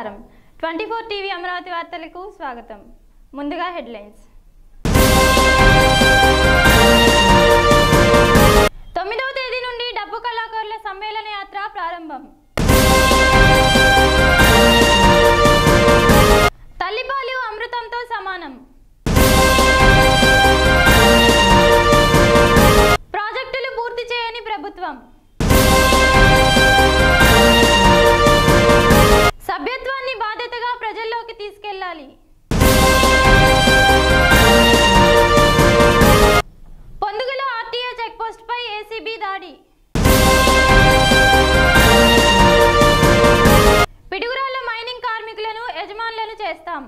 నమస్కారం twenty four TV Amaravati వార్తలకు స్వాగతం ముందుగా హెడ్లైన్స్ తొమ్మిదవ తేదీ నుండి డబ్బు కళాకారుల సమ్మేళన యాత్ర ప్రారంభం తల్లిపాలు అమృతంతో సమానం ప్రాజెక్టులు పూర్తి చేయని ప్రభుత్వం సభ్యత్వాన్ని బాధ్యతగా ప్రజల్లోకి తీసుకెళ్లాలి పొందుగల ఆర్టీఏ చెక్పోస్ట్ పై ఏసీబీ దాడి పిడుగురాళ్ల మైనింగ్ కార్మికులను యజమానులను చేస్తాం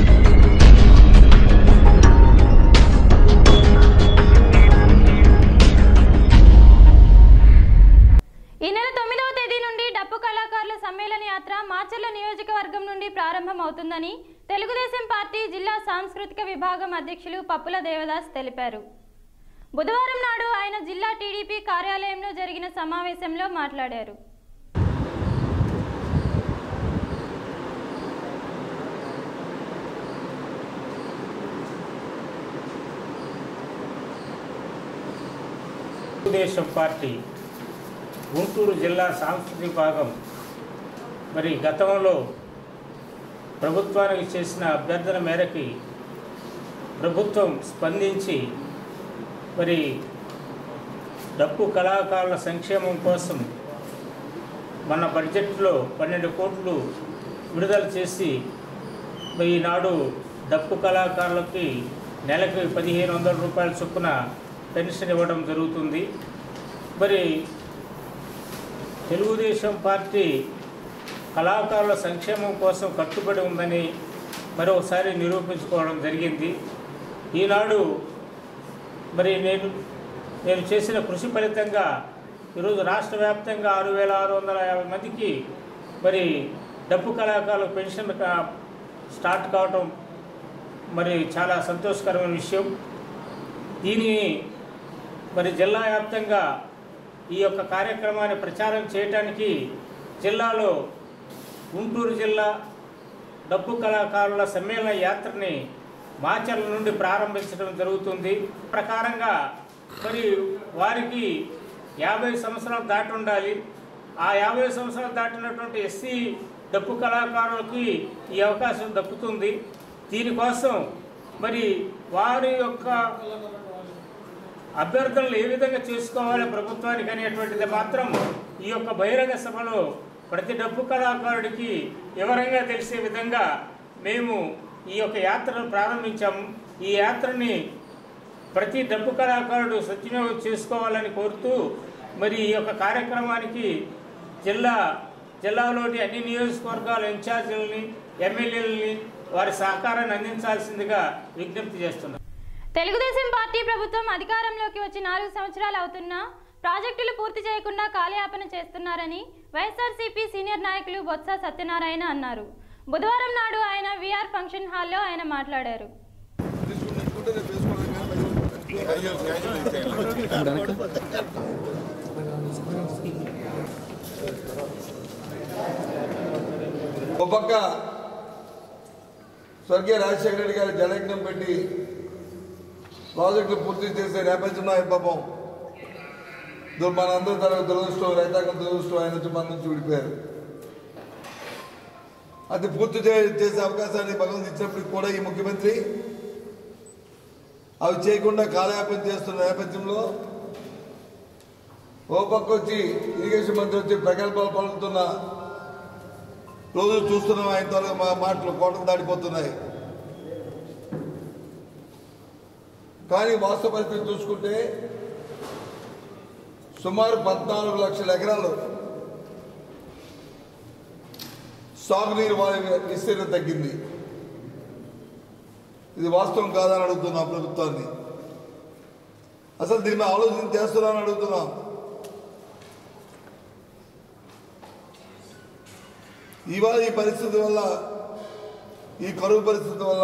ఈ నెల తొమ్మిదవ తేదీ నుండి డప్పు కళాకారుల సమ్మేళన యాత్ర మాచర్ల నియోజకవర్గం నుండి ప్రారంభమవుతుందని తెలుగుదేశం పార్టీ జిల్లా సాంస్కృతిక విభాగం అధ్యక్షులు పప్పుల దేవదాస్ తెలిపారు బుధవారం నాడు ఆయన జిల్లా టీడీపీ కార్యాలయంలో జరిగిన సమావేశంలో మాట్లాడారు తెలుగుదేశం పార్టీ గుంటూరు జిల్లా సాంస్కృతిక విభాగం మరి గతంలో ప్రభుత్వానికి చేసిన అభ్యర్థన మేరకి ప్రభుత్వం స్పందించి మరి డప్పు కళాకారుల సంక్షేమం కోసం మన బడ్జెట్లో పన్నెండు కోట్లు విడుదల చేసి మరి ఈనాడు డప్పు కళాకారులకి నెలకి పదిహేను వందల రూపాయల చొప్పున పెన్షన్ ఇవ్వడం జరుగుతుంది మరి తెలుగుదేశం పార్టీ కళాకారుల సంక్షేమం కోసం కట్టుబడి ఉందని మరొకసారి నిరూపించుకోవడం జరిగింది ఈనాడు మరి నేను నేను చేసిన కృషి ఫలితంగా ఈరోజు రాష్ట్ర వ్యాప్తంగా ఆరు వేల ఆరు వందల యాభై మందికి మరి డప్పు కళాకారుల పెన్షన్ కా- స్టార్ట్ కావటం మరి చాలా సంతోషకరమైన విషయం దీనిని మరి జిల్లా వ్యాప్తంగా ఈ యొక్క కార్యక్రమాన్ని ప్రచారం చేయడానికి జిల్లాలో గుంటూరు జిల్లా డప్పు కళాకారుల సమ్మేళన యాత్రని మాచర్ల నుండి ప్రారంభించడం జరుగుతుంది ప్రకారంగా మరి వారికి యాభై సంవత్సరాలు దాటి ఉండాలి ఆ యాభై సంవత్సరాలు దాటినటువంటి ఎస్సీ డప్పు కళాకారులకి ఈ అవకాశం దక్కుతుంది దీనికోసం మరి వారి యొక్క అభ్యర్థనలు ఏ విధంగా చేసుకోవాలి ప్రభుత్వానికి అనేటువంటిది మాత్రం ఈ యొక్క బహిరంగ సభలో ప్రతి డప్పు కళాకారుడికి వివరంగా తెలిసే విధంగా మేము ఈ యొక్క యాత్రను ప్రారంభించాము ఈ యాత్రని ప్రతి డప్పు కళాకారుడు సద్వినియోగం చేసుకోవాలని కోరుతూ మరి ఈ యొక్క కార్యక్రమానికి జిల్లా జిల్లాలోని అన్ని నియోజకవర్గాల ఇన్ఛార్జీలని ఎమ్మెల్యేలని వారి సహకారాన్ని అందించాల్సిందిగా విజ్ఞప్తి చేస్తున్నాం తెలుగుదేశం పార్టీ ప్రభుత్వం అధికారంలోకి వచ్చి నాలుగు సంవత్సరాలు అవుతున్నా ప్రాజెక్టులు పూర్తి చేయకుండా కాలయాపన చేస్తున్నారని వైఎస్ఆర్సీపీ సీనియర్ నాయకులు బొత్స సత్యనారాయణ అన్నారు బుధవారం నాడు ఆయన విఆర్ ఫంక్షన్ హాల్లో ఆయన మాట్లాడారు ఒక పక్క స్వర్గీయ రాజశేఖర రెడ్డి గారి జలయజ్ఞం పెట్టి ప్రాజెక్టులు పూర్తి చేసే నేపథ్యంలో ఆయన పాపం దు- మన అందరి తరగతి దురదృష్టం రైతాంగం దురదృష్టం ఆయన నుంచి మన నుంచి విడిపోయారు అది పూర్తి చే- చేసే అవకాశాన్ని భగవంతు ఇచ్చినప్పటికి కూడా ఈ ముఖ్యమంత్రి అవి చేయకుండా కాలయాపన చేస్తున్న నేపథ్యంలో ఓ పక్క వచ్చి ఇరిగేషన్ మంత్రి వచ్చి ప్రగల్భాలు పలుకుతున్న రోజు చూస్తున్నాం ఆయన తాలూకా మా మాటలు కోటలు దాడిపోతున్నాయి కానీ వాస్తవ పరిస్థితి చూసుకుంటే సుమారు పద్నాలుగు లక్షల ఎకరాలు సాగునీరు వారి విస్తీర్ణం తగ్గింది ఇది వాస్తవం కాదని అడుగుతున్నాం ప్రభుత్వాన్ని అసలు దీని మీద ఆలోచన చేస్తున్నామని అడుగుతున్నాం ఇవాళ ఈ పరిస్థితి వల్ల ఈ కరువు పరిస్థితి వల్ల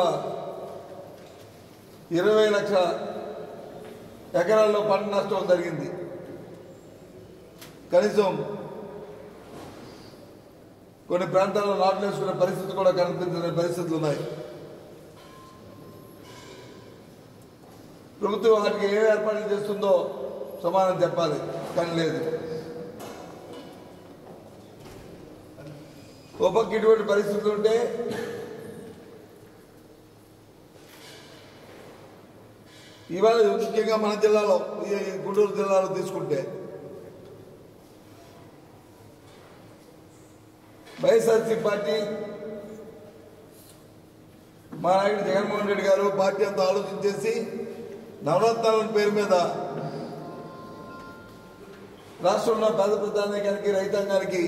ఇరవై లక్షల ఎకరాల్లో పంట నష్టం జరిగింది కనీసం కొన్ని ప్రాంతాల్లో నాట్లు వేసుకునే పరిస్థితి కూడా కనిపించిన పరిస్థితులు ఉన్నాయి ప్రభుత్వం వాటికి ఏ ఏర్పాట్లు చేస్తుందో సమానం చెప్పాలి కానీ లేదు ఓ పక్క ఇటువంటి పరిస్థితులు ఉంటే ఇవాళ ముఖ్యంగా మన జిల్లాలో ఈ గుంటూరు జిల్లాలో తీసుకుంటే వైఎస్ఆర్సీ పార్టీ మా నాయకుడు జగన్మోహన్ రెడ్డి గారు పార్టీ అంతా ఆలోచించేసి నవరత్నాల పేరు మీద రాష్ట్రంలో పేద ప్రధానికానికి రైతాంగానికి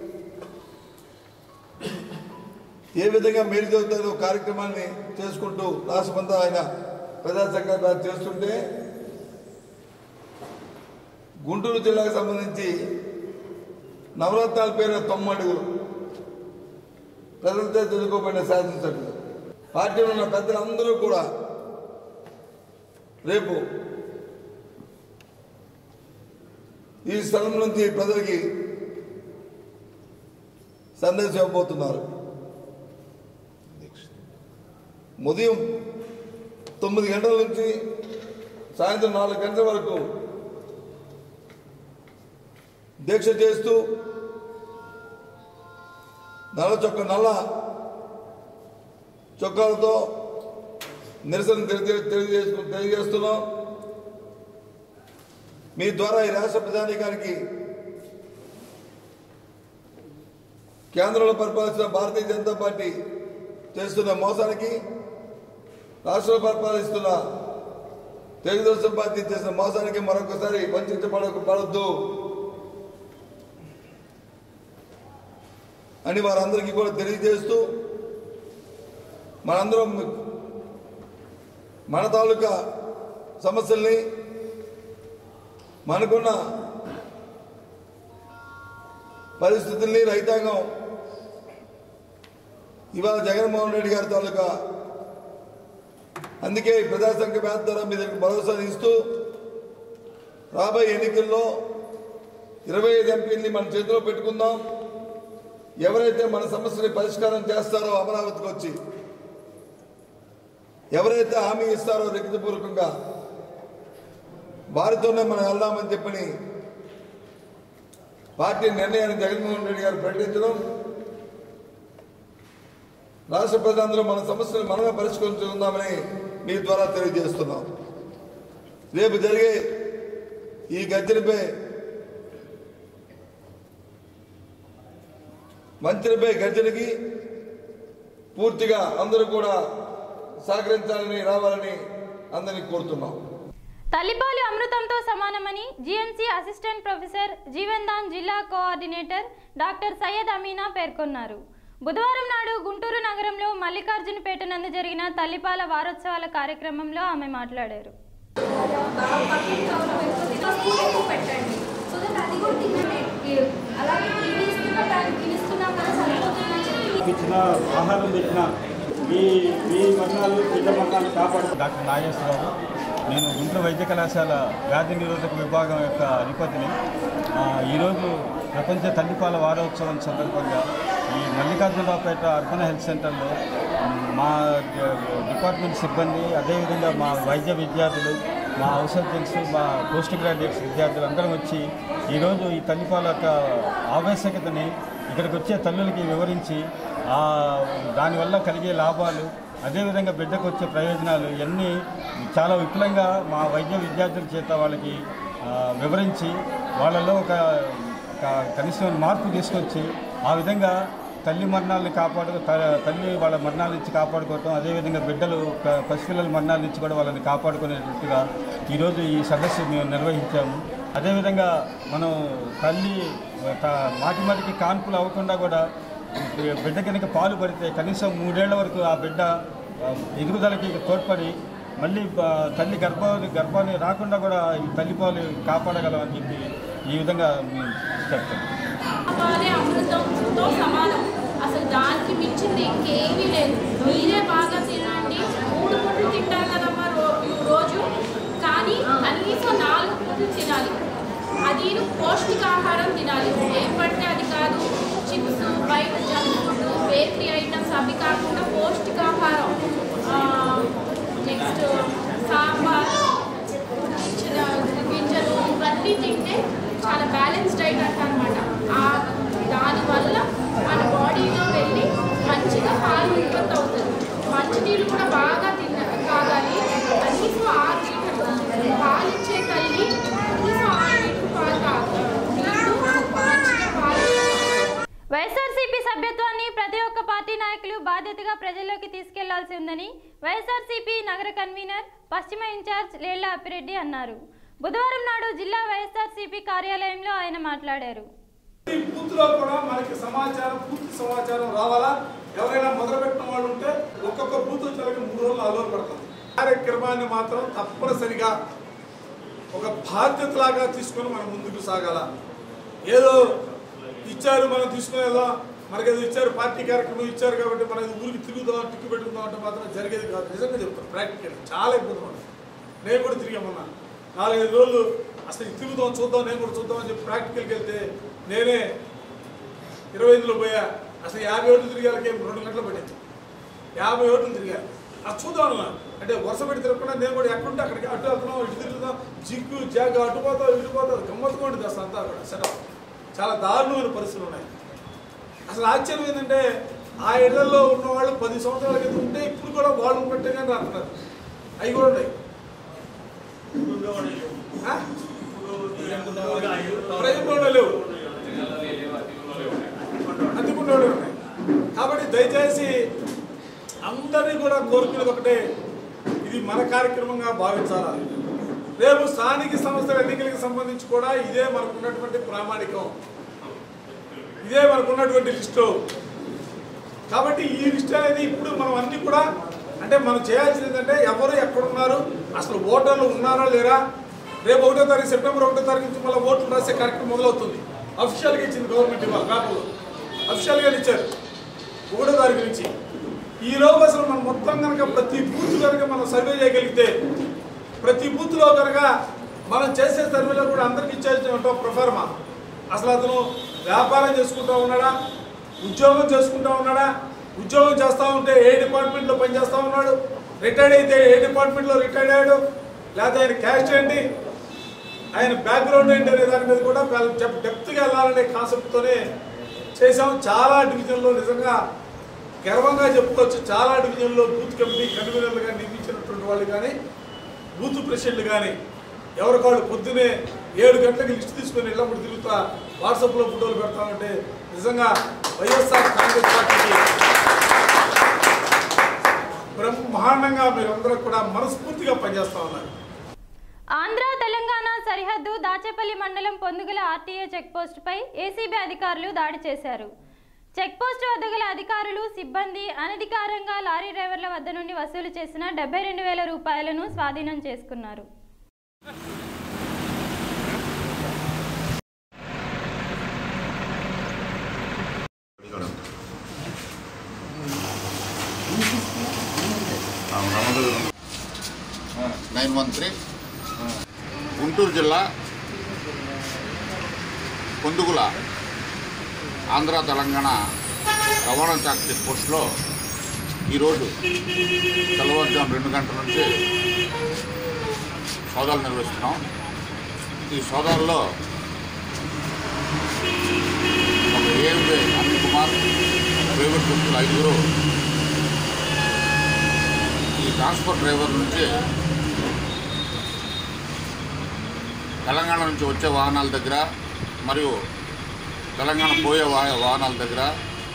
ఏ విధంగా మేలు జరుగుతుందో కార్యక్రమాన్ని చేసుకుంటూ రాష్ట్రమంతా ఆయన ప్రజా సంఘాలు చేస్తుంటే గుంటూరు జిల్లాకు సంబంధించి నవరత్నాల పేరు తొమ్మడుగులు ప్రజలతో తెలుసుకోబడిన శాసనసభ్యులు పార్టీలో ఉన్న పెద్దలందరూ కూడా రేపు ఈ స్థలం నుంచి ప్రజలకి సందేశం ఇవ్వబోతున్నారు ఉదయం తొమ్మిది గంటల నుంచి సాయంత్రం నాలుగు గంటల వరకు దీక్ష చేస్తూ నల్ల చొక్క నల్ల చొక్కాలతో నిరసన తెలియజే- తెలియజేసు తెలియజేస్తున్నాం మీ ద్వారా ఈ రాష్ట్ర ప్రధానికానికి కేంద్రంలో పరిపాలిస్తున్న భారతీయ జనతా పార్టీ చేస్తున్న మోసానికి రాష్ట్రంలో పరిపాలిస్తున్న తెలుగుదేశం పార్టీ చేసిన మోసానికి మరొకసారి వంచబడక పడద్దు అని వారందరికీ కూడా తెలియజేస్తూ మనందరం మన తాలూకా సమస్యల్ని మనకున్న పరిస్థితుల్ని రైతాంగం ఇవాళ జగన్మోహన్ రెడ్డి గారి తాలూకా అందుకే ఈ ప్రజాసంఘ వ్యాధ ద్వారా మీ దగ్గర భరోసా ఇస్తూ రాబోయే ఎన్నికల్లో ఇరవై ఐదు ఎంపీల్ని మన చేతిలో పెట్టుకుందాం ఎవరైతే మన సమస్యని పరిష్కారం చేస్తారో అమరావతికి వచ్చి ఎవరైతే హామీ ఇస్తారో లిఖితపూర్వకంగా వారితోనే మనం వెళ్దామని చెప్పని పార్టీ నిర్ణయాన్ని జగన్మోహన్ రెడ్డి గారు ప్రకటించడం రాష్ట్ర ప్రజలందరూ మన సమస్యలు మనమే పరిష్కరించుకుందామని మీ ద్వారా తెలియజేస్తున్నాం రేపు జరిగే ఈ గర్జనపై మంత్రిపై గర్జనకి పూర్తిగా అందరూ కూడా సహకరించాలని రావాలని అందరినీ కోరుతున్నాం తల్లిపాలు అమృతంతో సమానమని జీఎంసీ అసిస్టెంట్ ప్రొఫెసర్ జీవన్దాన్ జిల్లా కోఆర్డినేటర్ డాక్టర్ సయ్యద్ అమీనా పేర్కొన్నారు బుధవారం నాడు గుంటూరు నగరంలో మల్లికార్జునపేట నందు జరిగిన తల్లిపాల వారోత్సవాల కార్యక్రమంలో ఆమె మాట్లాడారు స్కూల్ పెట్టండి సో దట్ అది కూడా తినండి అలాగే టీవీ ఇస్తున్నా దాన్ని తినిస్తున్నాం కదా సరిపోతుందని చెప్పి ఇచ్చిన ఆహారం తెచ్చిన మీ మీ మరణాలు బిడ్డ మరణాలు కాపాడు డాక్టర్ నాగేశ్వరరావు నేను గుంటూరు వైద్య కళాశాల వ్యాధి నిరోధక విభాగం యొక్క అధిపతిని ఆ, ఈరోజు ప్రపంచ తల్లిపాల వారోత్సవం సందర్భంగా ఈ మల్లికార్జునరావుపేట అర్బన్ హెల్త్ సెంటర్లో మ్, మా డి- డిపార్ట్మెంట్ సిబ్బంది అదేవిధంగా మా వైద్య విద్యార్థులు మా ఔషధన్స్ మా పోస్ట్ గ్రాడ్యుయేట్స్ విద్యార్థులు అందరం వచ్చి ఈరోజు ఈ తల్లిపాల యొక్క ఆవశ్యకతని ఇక్కడికి వచ్చే తల్లులకి వివరించి ఆ దానివల్ల కలిగే లాభాలు అదేవిధంగా బిడ్డకు వచ్చే ప్రయోజనాలు ఇవన్నీ చాలా విపులంగా మా వైద్య విద్యార్థుల చేత వాళ్ళకి ఆ, వివరించి వాళ్ళలో ఒక ఒక కనీసం మార్పు తీసుకొచ్చి ఆ విధంగా తల్లి మరణాలను కాపాడు త- తల్లి వాళ్ళ మరణాల నుంచి కాపాడుకోవటం అదేవిధంగా బిడ్డలు ప- పసిపిల్లల మరణాల నుంచి కూడా వాళ్ళని కాపాడుకునేటట్టుగా ఈరోజు ఈ సదస్సు మేము నిర్వహించాము అదేవిధంగా మనం తల్లి త- మాటి మాటికి కాన్పులు అవ్వకుండా కూడా బిడ్డ కనుక పాలు పడితే కనీసం మూడేళ్ల వరకు ఆ బిడ్డ ఆ, ఎదుగుదలకి తోడ్పడి మళ్ళీ ఆ, తల్లి గర్భాన్ని గర్భాన్ని రాకుండా కూడా ఈ తల్లిపాలు కాపాడగలం అని చెప్పి ఈ విధంగా మేము చెప్తాం పాలే అమృతంతో సమానం అసలు దానికి మించింది ఇంకేమీ లేదు మీరే బాగా తినండి మూడు పూటలు తింటారు కదమ్మా రో రోజు కానీ కనీసం నాలుగు పూటలు తినాలి అది పౌష్టికాహారం తినాలి ఏం పడితే అది కాదు చిప్స్ బయట జంక్ వైఎస్ఆర్సీపీ సభ్యత్వాన్ని ప్రతి ఒక్క పార్టీ నాయకులు బాధ్యతగా ప్రజల్లోకి తీసుకెళ్లాల్సి ఉందని వైఎస్ఆర్సీపీ నగర కన్వీనర్ పశ్చిమ ఇన్ఛార్జ్ లేళ్ల అప్పిరెడ్డి అన్నారు బుధవారం నాడు జిల్లా వైఎస్ఆర్సీపీ కార్యాలయంలో ఆయన మాట్లాడారు ఈ బూత్లో కూడా మనకి సమాచారం పూర్తి సమాచారం రావాలా ఎవరైనా మొదలుపెట్టిన వాళ్ళు ఉంటే ఒక్కొక్క బూత్ వచ్చేలాగా మూడు రోజులు నాలుగు రోజులు పడుతుంది కార్యక్రమాన్ని మాత్రం తప్పనిసరిగా ఒక బాధ్యతలాగా తీసుకొని మనం ముందుకు సాగాల ఏదో ఇచ్చారు మనం తీసుకునేదో మనకేదో ఇచ్చారు పార్టీ కార్యక్రమం ఇచ్చారు కాబట్టి మనం ఇది ఊరికి తిరుగుదాం టిక్కు పెట్టుకుందాం అంటే మాత్రం జరిగేది కాదు నిజంగా చెప్తాను ప్రాక్టికల్ చాలా ఇబ్బంది పడుతుంది నేను కూడా తిరిగామన్నా నాలుగైదు రోజులు అసలు ఇది తిరుగుదాం చూద్దాం నేను కూడా చూద్దాం అని చెప్పి ప్రాక్టికల్కి వెళ్తే నేనే ఇరవై ఐదులో పోయా అసలు యాభై ఓట్లు తిరిగాలకి రెండు గంటలు పట్టింది యాభై ఓట్లు తిరిగారు అది చూద్దాం అన్నా అంటే వరుస పెట్టి తిరగకుండా నేను కూడా ఎక్కడుంటే అక్కడికి అటు వెళ్తున్నాం ఇటు తిరుగుతాం జిగ్గు జాగ అటు పోతాం ఇటు పోతాం గమ్మత్తుగా ఉంటుంది అసలు అంతా కూడా సెటప్ చాలా దారుణమైన పరిస్థితులు ఉన్నాయి అసలు ఆశ్చర్యం ఏంటంటే ఆ ఇళ్లలో ఉన్న వాళ్ళు పది సంవత్సరాల క్రితం ఉంటే ఇప్పుడు కూడా వాళ్ళు ఉన్నట్టుగానే రాస్తున్నారు అవి కూడా ఉన్నాయి ఆ? ప్రజల్లో లేవు అందుకుంటూనే ఉన్నాయి కాబట్టి దయచేసి అందరినీ కూడా కోరుకునేది ఒకటే ఇది మన కార్యక్రమంగా భావించాలా రేపు స్థానిక సంస్థల ఎన్నికలకు సంబంధించి కూడా ఇదే మనకు ఉన్నటువంటి ప్రామాణికం ఇదే మనకు ఉన్నటువంటి లిస్టు కాబట్టి ఈ లిస్ట్ అనేది ఇప్పుడు మనం అన్ని కూడా అంటే మనం చేయాల్సింది ఏంటంటే ఎవరు ఎక్కడున్నారు అసలు ఓటర్లు ఉన్నారా లేరా రేపు ఒకటో తారీఖు సెప్టెంబర్ ఒకటో తారీఖు నుంచి మళ్ళీ ఓట్లు రాసే కార్యక్రమం మొదలవుతుంది అఫీషియల్గా ఇచ్చింది గవర్నమెంట్ ఇవాళ పేపర్లో అఫీషియల్గా ఇచ్చారు ఒకటో తారీఖు నుంచి ఈ లోపు అసలు మనం మొత్తం కనుక ప్రతి బూత్ కనుక మనం సర్వే చేయగలిగితే ప్రతి బూత్లో కనుక మనం చేసే సర్వేలో కూడా అందరికి ఇచ్చేసి ఉంటాం ప్రొఫార్మా అసలు అతను వ్యాపారం చేసుకుంటూ ఉన్నాడా ఉద్యోగం చేసుకుంటూ ఉన్నాడా ఉద్యోగం చేస్తూ ఉంటే ఏ డిపార్ట్మెంట్లో పనిచేస్తూ ఉన్నాడు రిటైర్డ్ అయితే ఏ డిపార్ట్మెంట్లో రిటైర్డ్ అయ్యాడు లేకపోతే ఆయన క్యాస్ట్ ఏంటి ఆయన బ్యాక్గ్రౌండ్ ఏంటి అనే దాని మీద కూడా డెప్త్గా వెళ్ళాలనే కాన్సెప్ట్తోనే చేసాం చాలా డివిజన్లో నిజంగా గర్వంగా చెప్పుకోవచ్చు చాలా డివిజన్లో బూత్ కమిటీ కన్వీనర్లుగా నియమించినటువంటి వాళ్ళు కానీ బూత్ ప్రెసిడెంట్లు కానీ ఎవరికాళ్ళు పొద్దునే ఏడు గంటలకు లిస్ట్ తీసుకొని వెళ్ళినప్పుడు తిరుగుతా వాట్సాప్లో ఫోటోలు పెడతామంటే నిజంగా వైఎస్ఆర్ కాంగ్రెస్ పార్టీకి బ్రహ్మాండంగా మీరందరూ కూడా మనస్ఫూర్తిగా పనిచేస్తా ఉన్నారు ఆంధ్ర తెలంగాణ సరిహద్దు దాచేపల్లి మండలం పొందుగల ఆర్టీఏ చెక్పోస్టుపై ఏసీబీ అధికారులు దాడి చేశారు చెక్పోస్టు వద్ద గల అధికారులు సిబ్బంది అనధికారంగా లారీ డ్రైవర్ల వద్ద నుండి వసూలు చేసిన డెబ్బై రెండు వేల రూపాయలను స్వాధీనం చేసుకున్నారు నైన్ వన్ త్రీ గుంటూరు జిల్లా పొందుగుల ఆంధ్ర తెలంగాణ రవాణా శాఖ చెక్ పోస్టులో ఈరోజు తెల్లవారుజాము రెండు గంటల నుంచి సోదాలు నిర్వహిస్తున్నాం ఈ సోదాల్లో ఒక ఏఎంఏ అనిల్ కుమార్ డ్రైవర్ వ్యక్తులు ఐదుగురు ఈ ట్రాన్స్పోర్ట్ డ్రైవర్ నుంచి తెలంగాణ నుంచి వచ్చే వాహనాల దగ్గర మరియు తెలంగాణ పోయే వా వాహనాల దగ్గర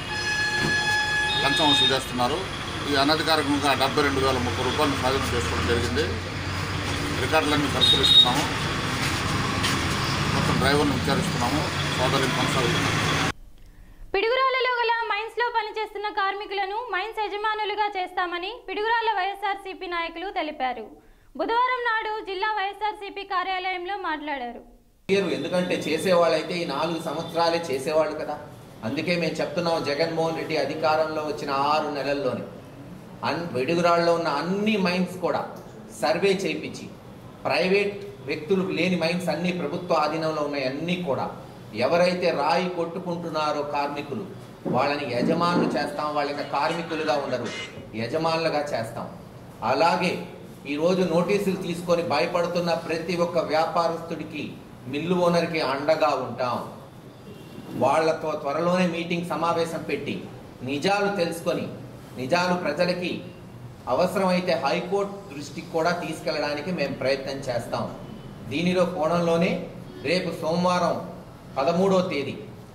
లంచం వసూలు చేస్తున్నారు ఈ అనధికారికంగా డెబ్బై రెండు వేల ముప్పై రూపాయలు స్వాధీనం చేసుకోవడం జరిగింది రికార్డులన్నీ పరిశీలిస్తున్నాము మొత్తం డ్రైవర్ని విచారిస్తున్నాము సోదరిని కొనసాగుతున్నాము పిడుగురాలలో గల మైన్స్ లో పనిచేస్తున్న కార్మికులను మైన్స్ యజమానులుగా చేస్తామని పిడుగురాల వైఎస్ఆర్సీపీ నాయకులు తెలిపారు బుధవారం నాడు జిల్లా వైఎస్ఆర్సీపీ కార్యాలయంలో మాట్లాడారు చేయరు ఎందుకంటే చేసేవాళ్ళైతే ఈ నాలుగు సంవత్సరాలే చేసేవాళ్ళు కదా అందుకే మేము చెప్తున్నాం జగన్మోహన్ రెడ్డి అధికారంలో వచ్చిన ఆరు నెలల్లోనే అన్ వెడుగురాళ్ళలో ఉన్న అన్ని మైన్స్ కూడా సర్వే చేయించి ప్రైవేట్ వ్యక్తులు లేని మైన్స్ అన్ని ప్రభుత్వ ఆధీనంలో ఉన్నాయి అన్నీ కూడా ఎవరైతే రాయి కొట్టుకుంటున్నారో కార్మికులు వాళ్ళని యజమానులు చేస్తాం వాళ్ళకి కార్మికులుగా ఉండరు యజమానులుగా చేస్తాం అలాగే ఈరోజు నోటీసులు తీసుకొని భయపడుతున్న ప్రతి ఒక్క వ్యాపారస్తుడికి మిల్లు ఓనర్కి అండగా ఉంటాం వాళ్ళతో త్వరలోనే మీటింగ్ సమావేశం పెట్టి నిజాలు తెలుసుకొని నిజాలు ప్రజలకి అవసరమైతే హైకోర్టు దృష్టికి కూడా తీసుకెళ్ళడానికి మేము ప్రయత్నం చేస్తాం దీనిలో కోణంలోనే రేపు సోమవారం పదమూడో తేదీ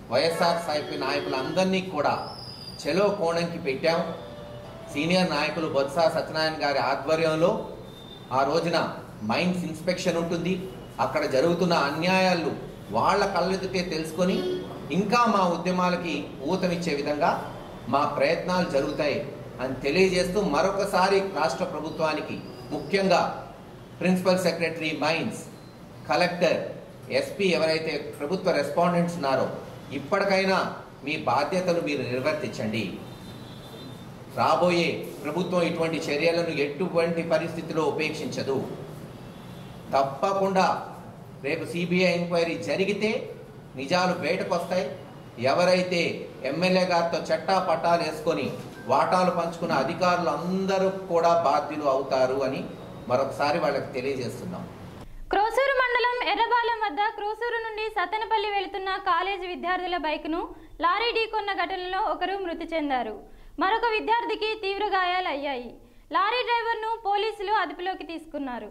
వైఎస్ఆర్ సాహిబ్ నాయకులందరినీ కూడా చెలో కోణంకి పెట్టాం సీనియర్ నాయకులు బొత్స సత్యనారాయణ గారి ఆధ్వర్యంలో ఆ రోజున మైన్స్ ఇన్స్పెక్షన్ ఉంటుంది అక్కడ జరుగుతున్న అన్యాయాలు వాళ్ళ కళ్ళెదుటే తెలుసుకొని ఇంకా మా ఉద్యమాలకి ఊతమిచ్చే విధంగా మా ప్రయత్నాలు జరుగుతాయి అని తెలియజేస్తూ మరొకసారి రాష్ట్ర ప్రభుత్వానికి ముఖ్యంగా principal secretary mines collector SP ఎవరైతే ప్రభుత్వ రెస్పాండెంట్స్ ఉన్నారో ఇప్పటికైనా మీ బాధ్యతలు మీరు నిర్వర్తించండి రాబోయే ప్రభుత్వం ఇటువంటి చర్యలను ఎటువంటి పరిస్థితిలో ఉపేక్షించదు తప్పకుండా రేపు సిబిఐ ఎంక్వైరీ జరిగితే నిజాలు బయటకు వస్తాయి ఎవరైతే ఎమ్మెల్యే గారితో చట్టా పట్టాలు వేసుకొని వాటాలు పంచుకున్న అధికారులు అందరూ కూడా బాధ్యులు అవుతారు అని మరొకసారి వాళ్ళకి తెలియజేస్తున్నాం క్రోసూరు మండలం ఎర్రబాలెం వద్ద క్రోసూరు నుండి సత్తెనపల్లి వెళుతున్న కాలేజీ విద్యార్థుల బైక్ను లారీ ఢీకొన్న ఘటనలో ఒకరు మృతి చెందారు మరొక విద్యార్థికి తీవ్ర గాయాలయ్యాయి లారీ డ్రైవర్ను పోలీసులు అదుపులోకి తీసుకున్నారు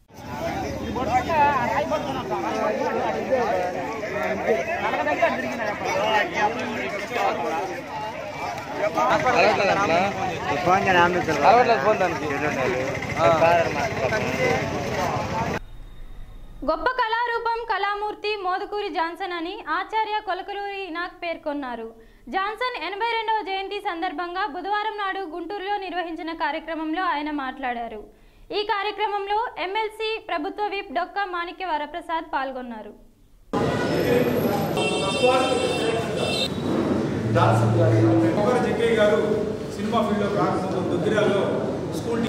గొప్ప కళారూపం కళామూర్తి మోదుకూరి జాన్సన్ అని ఆచార్య కొలకలూరి ఇనాక్ పేర్కొన్నారు జాన్సన్ ఎనభై రెండవ జయంతి సందర్భంగా బుధవారం నాడు గుంటూరులో నిర్వహించిన కార్యక్రమంలో ఆయన మాట్లాడారు ఈ కార్యక్రమంలో ఎమ్మెల్సీ ప్రభుత్వ విప్ డొక్క మాణిక్య వరప్రసాద్ పాల్గొన్నారు ఒకరు జగ్గయ్య గారు సినిమా ఫీల్డ్లో రాకముందు దుగ్గిరాల్లో స్కూల్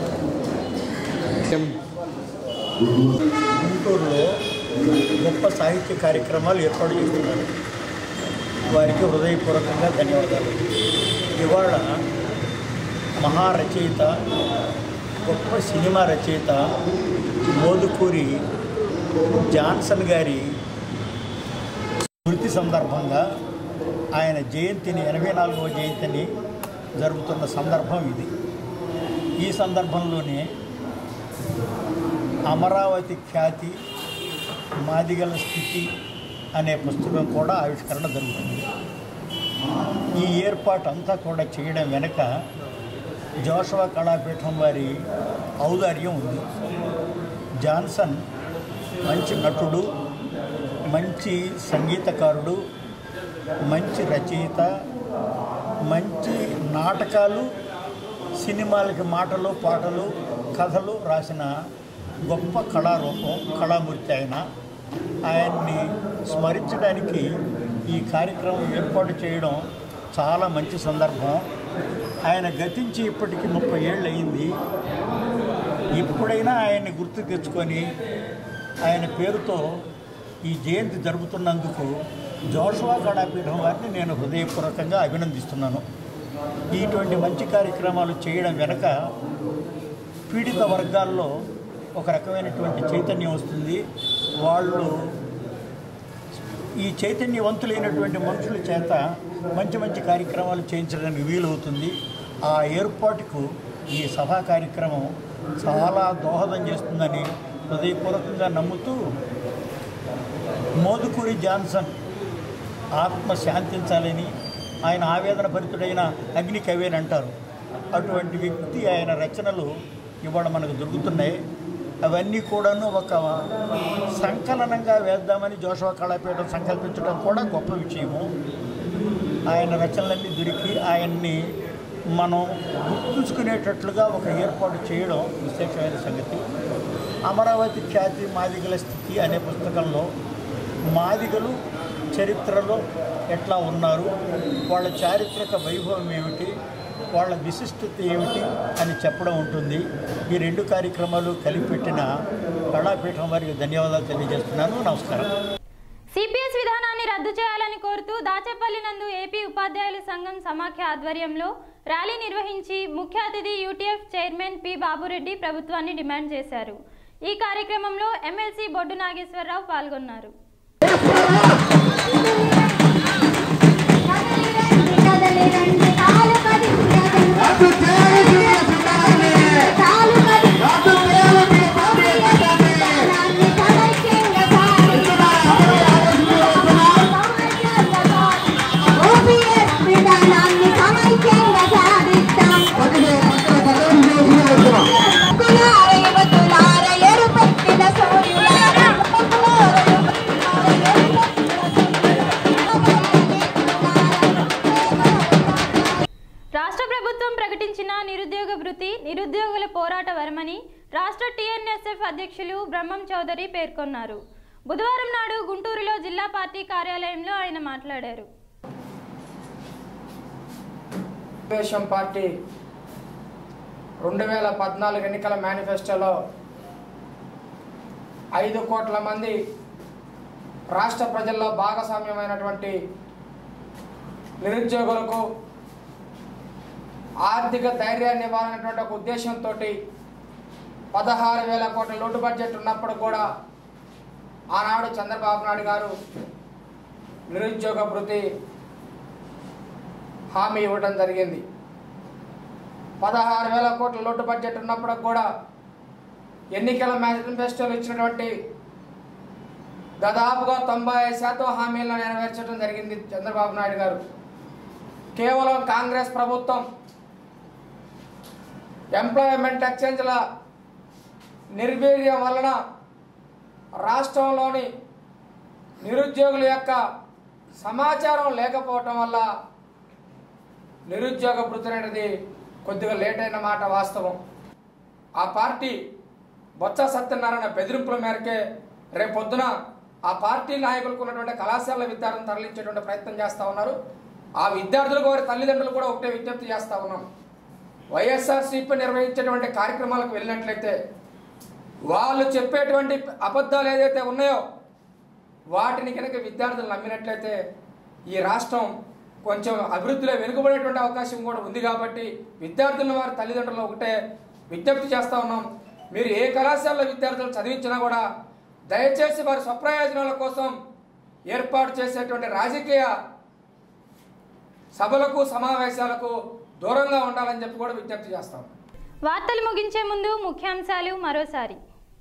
గుంటూరులో గొప్ప సాహిత్య కార్యక్రమాలు ఏర్పాటు చేస్తున్నారు వారికి హృదయపూర్వకంగా ధన్యవాదాలు ఇవాళ మహారచయిత గొప్ప సినిమా రచయిత మోదుకూరి జాన్సన్ గారి స్మృతి సందర్భంగా ఆయన జయంతిని ఎనభై నాలుగవ జయంతిని జరుపుతున్న సందర్భం ఇది ఈ సందర్భంలోనే అమరావతి ఖ్యాతి మాదిగల స్థితి అనే పుస్తకం కూడా ఆవిష్కరణ జరుగుతుంది ఈ ఏర్పాటు అంతా కూడా చేయడం వెనుక జోషవా కళాపీఠం వారి ఔదార్యం ఉంది జాన్సన్ మంచి నటుడు మంచి సంగీతకారుడు మంచి రచయిత మంచి నాటకాలు సినిమాలకి మాటలు పాటలు కథలు రాసిన గొప్ప కళారూపం కళామూర్తి ఆయన ఆయన్ని స్మరించడానికి ఈ కార్యక్రమం ఏర్పాటు చేయడం చాలా మంచి సందర్భం ఆయన గతించి ఇప్పటికి ముప్పై ఏళ్ళు అయింది ఇప్పుడైనా ఆయన్ని గుర్తు తెచ్చుకొని ఆయన పేరుతో ఈ జయంతి జరుపుతున్నందుకు జోషువా కళాపీఠం వారిని నేను హృదయపూర్వకంగా అభినందిస్తున్నాను ఇటువంటి మంచి కార్యక్రమాలు చేయడం వెనక పీడిత వర్గాల్లో ఒక రకమైనటువంటి చైతన్యం వస్తుంది వాళ్ళు ఈ చైతన్యవంతులైనటువంటి మనుషుల చేత మంచి మంచి కార్యక్రమాలు చేయించడానికి వీలవుతుంది ఆ ఏర్పాటుకు ఈ సభా కార్యక్రమం చాలా దోహదం చేస్తుందని హృదయపూర్వకంగా నమ్ముతూ మోదుకూరి జాన్సన్ ఆత్మ శాంతించాలని ఆయన ఆవేదన భరితుడైన అగ్ని కవి అని అంటారు అటువంటి వ్యక్తి ఆయన రచనలు ఇవాళ మనకు దొరుకుతున్నాయి అవన్నీ కూడాను ఒక సంకలనంగా వేద్దామని జోషవ కళాపీఠం సంకల్పించడం కూడా గొప్ప విషయము ఆయన రచనలన్నీ దొరికి ఆయన్ని మనం గుర్తుంచుకునేటట్లుగా ఒక ఏర్పాటు చేయడం విశేషమైన సంగతి అమరావతి ఖ్యాతి మాదిగల స్థితి అనే పుస్తకంలో మాదిగలు చరిత్రలో ఎట్లా ఉన్నారు వాళ్ళ చారిత్రక వైభవం ఏమిటి వాళ్ళ విశిష్టత ఏమిటి అని చెప్పడం ఉంటుంది ఈ రెండు కార్యక్రమాలు కలిపి పెట్టిన కళాపీఠం వారికి ధన్యవాదాలు తెలియజేస్తున్నాను నమస్కారం సిపిఎస్ విధానాన్ని రద్దు చేయాలని కోరుతూ దాచేపల్లి నందు ఏపీ ఉపాధ్యాయుల సంఘం సమాఖ్య ఆధ్వర్యంలో ర్యాలీ నిర్వహించి ముఖ్య అతిథి యూటీఎఫ్ చైర్మన్ పి బాబురెడ్డి ప్రభుత్వాన్ని డిమాండ్ చేశారు ఈ కార్యక్రమంలో ఎమ్మెల్సీ బొడ్డు నాగేశ్వరరావు పాల్గొన్నారు Thank you. భృతి నిరుద్యోగుల పోరాట వరమని రాష్ట్ర టీఎన్ఎస్ఎఫ్ అధ్యక్షులు బ్రహ్మం చౌదరి పేర్కొన్నారు బుధవారం నాడు గుంటూరులో జిల్లా పార్టీ కార్యాలయంలో ఆయన మాట్లాడారు తెలుగుదేశం పార్టీ రెండు వేల పద్నాలుగు ఎన్నికల మేనిఫెస్టోలో ఐదు కోట్ల మంది రాష్ట్ర ప్రజల్లో భాగస్వామ్యమైనటువంటి నిరుద్యోగులకు ఆర్థిక ధైర్యాన్ని ఇవ్వాలనేటువంటి ఒక ఉద్దేశంతో పదహారు వేల కోట్ల లోటు బడ్జెట్ ఉన్నప్పుడు కూడా ఆనాడు చంద్రబాబు నాయుడు గారు నిరుద్యోగ భృతి హామీ ఇవ్వడం జరిగింది పదహారు వేల కోట్ల లోటు బడ్జెట్ ఉన్నప్పుడు కూడా ఎన్నికల మేనిఫెస్టోలు ఇచ్చినటువంటి దాదాపుగా తొంభై ఐదు శాతం హామీలను నెరవేర్చడం జరిగింది చంద్రబాబు నాయుడు గారు కేవలం కాంగ్రెస్ ప్రభుత్వం ఎంప్లాయ్మెంట్ ఎక్స్చేంజ్ల నిర్వీర్యం వలన రాష్ట్రంలోని నిరుద్యోగుల యొక్క సమాచారం లేకపోవటం వల్ల నిరుద్యోగ భృతి అనేది కొద్దిగా లేట్ అయిన మాట వాస్తవం ఆ పార్టీ బొత్స సత్యనారాయణ బెదిరింపుల మేరకే రేపొద్దున ఆ పార్టీ నాయకులకు ఉన్నటువంటి కళాశాల విద్యార్థులను తరలించేటువంటి ప్రయత్నం చేస్తూ ఉన్నారు ఆ విద్యార్థులకు వారి తల్లిదండ్రులు కూడా ఒకటే విజ్ఞప్తి చేస్తూ ఉన్నాం వైఎస్ఆర్సీపీ నిర్వహించేటువంటి కార్యక్రమాలకు వెళ్ళినట్లయితే వాళ్ళు చెప్పేటువంటి అబద్ధాలు ఏదైతే ఉన్నాయో వాటిని కనుక విద్యార్థులు నమ్మినట్లయితే ఈ రాష్ట్రం కొంచెం అభివృద్ధిలో వెనుకబడేటువంటి అవకాశం కూడా ఉంది కాబట్టి విద్యార్థులను వారి తల్లిదండ్రులు ఒకటే విజ్ఞప్తి చేస్తూ ఉన్నాం మీరు ఏ కళాశాలలో విద్యార్థులు చదివించినా కూడా దయచేసి వారి స్వప్రయోజనాల కోసం ఏర్పాటు చేసేటువంటి రాజకీయ సభలకు సమావేశాలకు దూరంగా ఉండాలని చెప్పి కూడా విజ్ఞప్తి చేస్తాం వార్తలు ముగించే ముందు ముఖ్యాంశాలు మరోసారి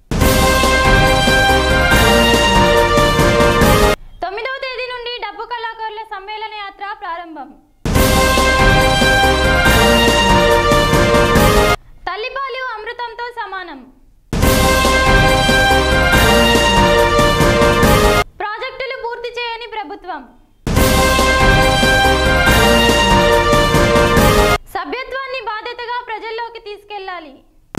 తొమ్మిదవ తేదీ నుండి డబ్బు కళాకారుల సమ్మేళన యాత్ర ప్రారంభం తల్లిపాలు అమృతంతో సమానం ప్రాజెక్టులు పూర్తి చేయని ప్రభుత్వం సభ్యత్వాన్ని బాధ్యతగా ప్రజల్లోకి తీసుకెళ్లాలి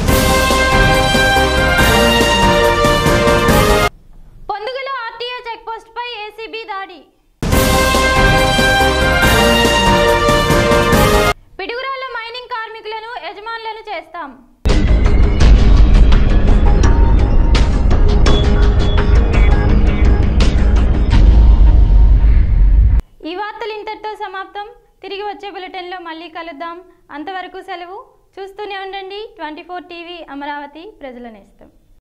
పొందుగల ఆర్టీఏ చెక్పోస్ట్ పై ఏసీబీ దాడి పిడుగురాళ్ల మైనింగ్ కార్మికులను యజమానులను చేస్తాం ఈ వార్తలు ఇంతటితో సమాప్తం తిరిగి వచ్చే బులెటిన్లో మళ్ళీ కలుద్దాం అంతవరకు సెలవు చూస్తూనే ఉండండి ట్వంటీ ఫోర్ టీవీ అమరావతి ప్రజల నేస్తం